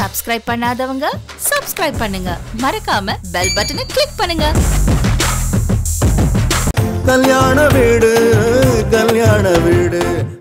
Subscribe பண்ணாதவங்க subscribe பண்ணுங்க மறக்காம பெல் பட்டனை கிளிக் பண்ணுங்க கல்யாண வீடு கல்யாண வீடு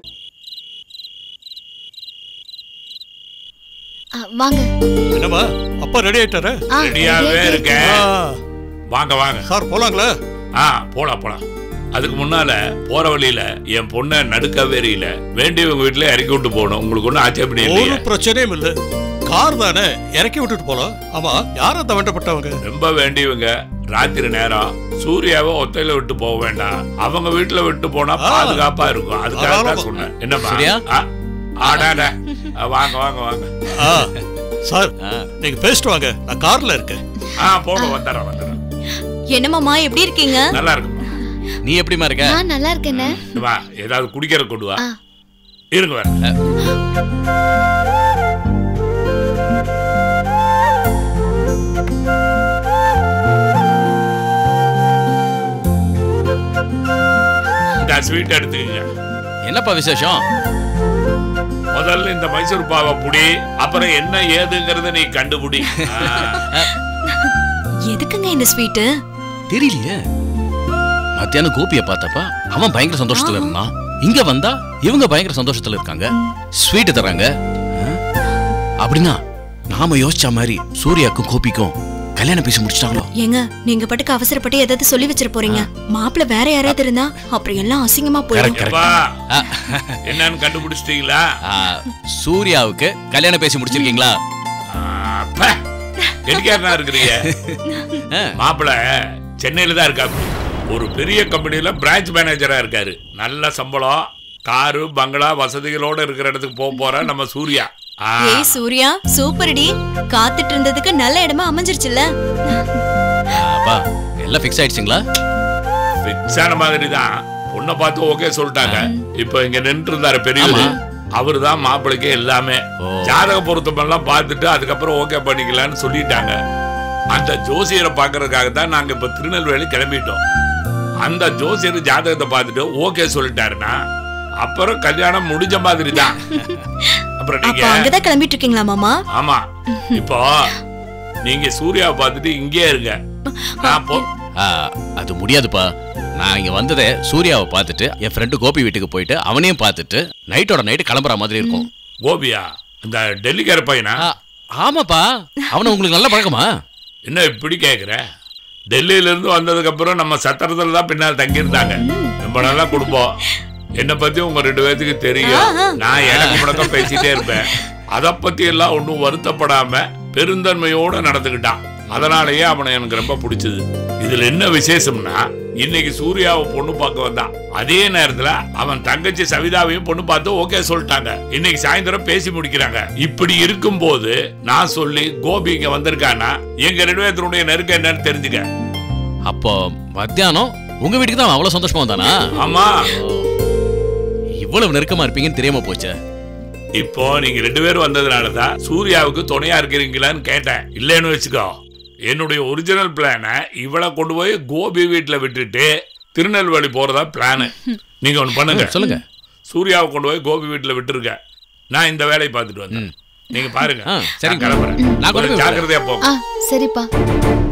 ஆ, வாங்க என்னம்மா அப்பா ரெடி ஆயிட்டாரு ஆ, ரெடியாவே ready இருக்கேன் ஆ, வாங்க வாங்க சார் போலாங்களா ஆ போலாம் போலாம் அதுக்கு முன்னால போற வழியில என் பொண்ணை நடுக்கவேரியில வேண்டியவங்க வீட்டுல இறக்கி விட்டு போகணும் உங்களுக்கு ஒன்றும் ஆட்சேபணி ஒரு இல்லையே பிரச்சனையும் இல்ல கார் தானே இறக்கி விட்டுட்டு போலாம் ஆமா யார் அந்த வேண்டப்பட்டவங்க ரொம்ப வேண்டியவங்க ராத்திரி நேரம் சூர்யாவை ஒத்தையில விட்டு போக வேண்டாம் அவங்க வீட்டுல விட்டு போனா ஆ. பாதுகாப்பா இருக்கும் அதுக்காக தான் தாராளமா. சொன்னேன் என்னப்பா சரியா? ஆ, ஆடாடா ஆ, வாங்க வாங்க வாங்க ஆ, சார் நீங்க பேசிட்டு வாங்க நான் கார்ல இருக்கேன் ஆ போங்க வந்துடுறேன் வந்துடுறேன் என்னமாமா எப்படி இருக்கீங்க நல்லா இருக்குமா நீ எப்படிமா இருக்க நான் நல்லா இருக்கேனே வா ஏதாவது குடிக்கிற கொண்டு வா ஆ. இருங்க வரேன் இந்த ஸ்வீட் எடுத்துக்கங்க என்னப்பா விசேஷம் முதல்ல இந்த மைசூர் பாவை புடி அப்புறம் என்ன ஏதுங்கறத நீ கண்டுபிடி ஆ. எதுக்குங்க இந்த ஸ்வீட்டு தெரியலையே மத்தியானம் கோபிய பார்த்தப்ப அவன் பயங்கர சந்தோஷத்துல இருந்தான் இங்க வந்தா இவங்க பயங்கர சந்தோஷத்துல இருக்காங்க ஸ்வீட் தராங்க ஆ? அப்படின்னா நாம யோசிச்ச மாதிரி சூர்யாக்கும் கோபிக்கும் கல்யாணம் பேசி முடிச்சிட்டாங்களோ ஏங்க நீங்க பாட்டுக்கு அவசரப்பட்டு ஏதாவது சொல்லி வச்சிட போறீங்க மாப்பிள்ள வேற யாராவது இருந்தா அப்புறம் எல்லாம் அசிங்கமா போயிடும் Correct. எப்பா ஆ, என்னன்னு கண்டுபிடிச்சிட்டீங்களா ஆ, சூர்யாவுக்கு கல்யாணம் பேசி முடிச்சிருக்கீங்களா கெடிக்காரனா இருக்கிறீங்க ஆ. மாப்பிள சென்னையில தான் இருக்காரு ஒரு பெரிய கம்பெனில பிரான்ச் மேனேஜரா இருக்காரு நல்ல சம்பளம் காரு பங்களா வசதிகளோட இருக்கிற இடத்துக்கு போக போற நம்ம சூர்யா ஆ. ஏய் சூர்யா சூப்பர்டி காத்துட்டு இருந்ததுக்கு நல்ல இடமா அமைஞ்சிருச்சுல்ல ஆ, அப்பா எல்லாம் ஃபிக்ஸ் ஆயிடுச்சுங்களா ஃபிக்ஸ் ஆன மாதிரி தான் பொண்ணை பார்த்து ஓகே சொல்லிட்டாங்க இப்போ இங்க நின்று இருந்தாரு பெரியவர் அவரு தான் மாப்பிளைக்கு எல்லாமே ஓ. ஜாதக பொருத்தம் எல்லாம் பார்த்துட்டு அதுக்கப்புறம் ஓகே பண்ணிக்கலாம்னு சொல்லிட்டாங்க அந்த ஜோசியரை பார்க்கறதுக்காக தான் நாங்க இப்ப திருநெல்வேலி கிளம்பிட்டோம் அந்த ஜோசியர் ஜாதகத்தை பார்த்துட்டு ஓகே சொல்லிட்டாருன்னா அப்புறம் கல்யாணம் முடிஞ்ச மாதிரி தான் அப்புறம் அப்ப நீங்க அங்கதான் கிளம்பிட்டு இருக்கீங்களா மாமா ஆமா இப்போ நீங்க சூர்யாவை பார்த்துட்டு இங்கே இருங்க நான் போ ஆ, அது முடியாதுப்பா நான் இங்க வந்ததே சூர்யாவை பார்த்துட்டு என் ஃப்ரெண்டு கோபி வீட்டுக்கு போயிட்டு அவனையும் பார்த்துட்டு நைட்டோட நைட்டு கிளம்புற மாதிரி இருக்கும் கோபியா இந்த டெல்லிக்கார பையனா ஆ, ஆமாப்பா அவனை உங்களுக்கு நல்ல பழக்கமா என்ன இப்படி கேக்குற டெல்லியில இருந்து வந்ததுக்கு அப்புறம் நம்ம சத்திரத்துல தான் பின்னால் தங்கியிருந்தாங்க ரொம்ப நல்லா குடும்பம் என்னை பத்தி உங்க ரெண்டு பேர்த்துக்கு தெரியும் நான் எனக்கு முடக்கம் பேசிட்டே இருப்பேன் அதை பத்தி எல்லாம் ஒன்றும் வருத்தப்படாம பெருந்தன்மையோட நடந்துக்கிட்டான் அதனாலயே அவனை எனக்கு ரொம்ப பிடிச்சது இதுல என்ன விசேஷம்னா இன்னைக்கு சூர்யாவை பொண்ணு பார்க்க வந்தான் அதே நேரத்துல அவன் தங்கச்சி சவிதாவையும் பொண்ணு பார்த்து ஓகே சொல்லிட்டாங்க இன்னைக்கு சாயந்தரம் பேசி முடிக்கிறாங்க இப்படி இருக்கும்போது நான் சொல்லி கோபி இங்க வந்திருக்கானா எங்க ரெண்டு பேர்த்தனுடைய நெருக்கம் என்னன்னு தெரிஞ்சுக்க அப்போ மத்தியானம் உங்க வீட்டுக்கு தான் அவன் அவ்வளவு சந்தோஷமா வந்தானா ஆமா இவ்வளவு நெருக்கமா இருப்பீங்கன்னு தெரியாம போச்சே இப்போ நீங்க ரெண்டு பேரும் வந்ததுனால தான் சூர்யாவுக்கு துணையா இருக்கிறீங்களான்னு கேட்டேன் இல்லைன்னு வச்சுக்கோ என்னுடைய ஒரிஜினல் பிளானை இவளை கொண்டு போய் கோபி வீட்டில் விட்டுட்டு திருநெல்வேலி போறதா பிளானு நீங்க ஒன்று பண்ணுங்க சொல்லுங்க சூர்யாவை கொண்டு போய் கோபி வீட்டில் விட்டுருங்க நான் இந்த வேலையை பார்த்துட்டு வந்தேன் நீங்க பாருங்க ஆ, சரிங்க. நான் கிளம்புறேன் நான் கொண்டு போய் கொஞ்சம் ஜாக்கிரதையா போங்க ஆ சரிப்பா